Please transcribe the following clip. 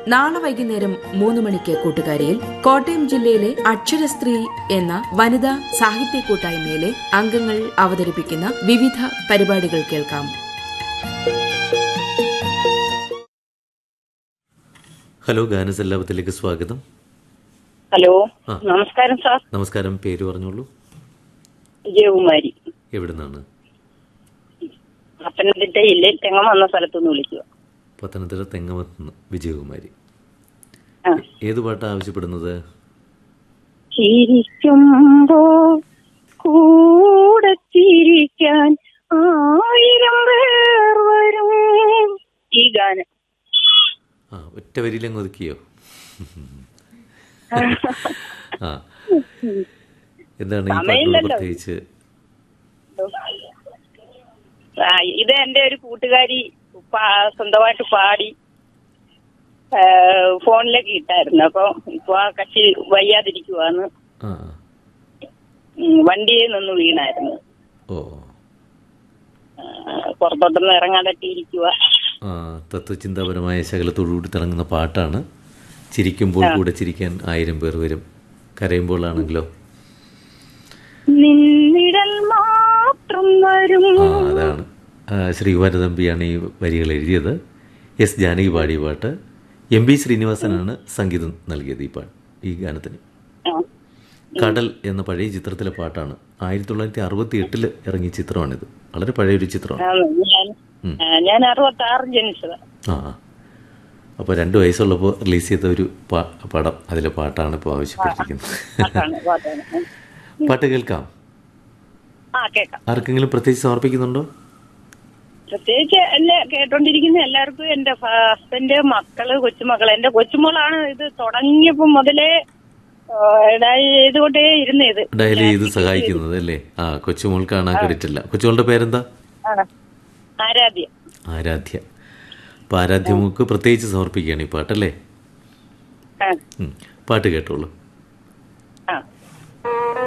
നാളെ വൈകുന്നേരം മൂന്ന് മണിക്ക് കൂട്ടുകാരിയിൽ കോട്ടയം ജില്ലയിലെ അക്ഷരസ്ത്രീ എന്ന വനിതാ സാഹിത്യ കൂട്ടായ്മയിലെ അംഗങ്ങൾ അവതരിപ്പിക്കുന്ന വിവിധ പരിപാടികൾ കേൾക്കാം ഹലോ ഗാനസല്ലാപത്തിലേക്ക് സ്വാഗതം ഹലോ ആ. നമസ്കാരം സാർ നമസ്കാരം പേര് പറഞ്ഞോളൂ വിജയകുമാരി എവിടുന്നാണ് പത്തനംതിട്ട ജില്ലയിൽ തെങ്ങം വന്ന സ്ഥലത്തുനിന്ന് വിളിക്കുക പത്തനംതിട്ട തെങ്ങമത്ത് നിന്ന് വിജയകുമാരി ആ. ഏത് പാട്ടാണ് ആവശ്യപ്പെടുന്നത് ചിരിക്കുമ്പോ കൂടെ ചിരിക്കാൻ ആയിരം പേർ വരും ഈ ഗാനം ആ ഒറ്റ വരിയിലങ്ങ് ഒതുക്കിയോ ആ എന്താണ് ഈ പാട്ടിനോട് സമയമില്ലല്ലോ. പ്രത്യേകിച്ച് ആ, ഇത് എന്റെ ഒരു കൂട്ടുകാരി പാ- സ്വന്തമായിട്ട് പാടി ആ, ഫോണിലേക്ക് ഇട്ടായിരുന്നു അപ്പൊ ഇപ്പൊ ആ കക്ഷി വയ്യാതിരിക്കുവാന്ന് ആ ഉം, വണ്ടിയിൽ നിന്ന് വീണായിരുന്നു ഓ ആ, പുറത്തോട്ടൊന്നും ഇറങ്ങാതെട്ടിയിരിക്കുക ആ തത്വചിന്താപരമായ ശകലത്തോടുകൂടി തിളങ്ങുന്ന പാട്ടാണ് ചിരിക്കുമ്പോൾ കൂടെ ചിരിക്കാൻ ആയിരം പേർ വരും കരയുമ്പോഴാണെങ്കിലോ നിന്നിടൽ മാത്രം വരും ആ അതാണ് ആ, ശ്രീകുമാരതമ്പിയാണ് ഈ വരികൾ എഴുതിയത് എസ് ജാനകി പാടിയ പാട്ട് എം ബി ശ്രീനിവാസനാണ് സംഗീതം നൽകിയത് ഈ പാട്ട് ഈ ഗാനത്തിന് ആ, കടൽ എന്ന പഴയ ചിത്രത്തിലെ പാട്ടാണ് ആയിരത്തി തൊള്ളായിരത്തി അറുപത്തി എട്ടില് ഇറങ്ങിയ ചിത്രമാണിത് വളരെ പഴയൊരു ചിത്രമാണ് ആ, ഞാൻ ആ, ഞാൻ അറുപത്തി ആറ് ജനിച്ചതാ ആ അപ്പോൾ രണ്ട് വയസ്സുള്ളപ്പോൾ റിലീസ് ചെയ്ത ഒരു പാ- പടം അതിലെ പാട്ടാണ് ഇപ്പോൾ ആവശ്യപ്പെട്ടിരിക്കുന്നത് പാട്ടാണ് പാട്ടാണ് പാട്ട് കേൾക്കാം ആ കേക്കാം ആർക്കെങ്കിലും പ്രത്യേകിച്ച് സമർപ്പിക്കുന്നുണ്ടോ പ്രത്യേകിച്ച് എന്നെ കേട്ടോണ്ടിരിക്കുന്ന എല്ലാവർക്കും എന്റെ ഹസ്ബൻഡ് മക്കള് കൊച്ചുമക്കള് എന്റെ കൊച്ചുമോളാണ് ഇത് തുടങ്ങിയപ്പോ മുതലേ ആ, ഡയൽ ചെയ്തുകൊണ്ടേ ഇരുന്നത് ഡയൽ ചെയ്ത് സഹായിക്കുന്നത് അല്ലേ ആ കൊച്ചുമോൾക്കാണ് ആ ക്രെഡിറ്റ് അല്ല കൊച്ചുമോളുടെ പേരെന്താ ആരാധ്യ ആരാധ്യ അപ്പോൾ ആരാധ്യമോൾക്ക് പ്രത്യേകിച്ച് സമർപ്പിക്കുകയാണ് ഈ പാട്ടല്ലേ ആ ഉം. പാട്ട് കേട്ടോളൂ ആ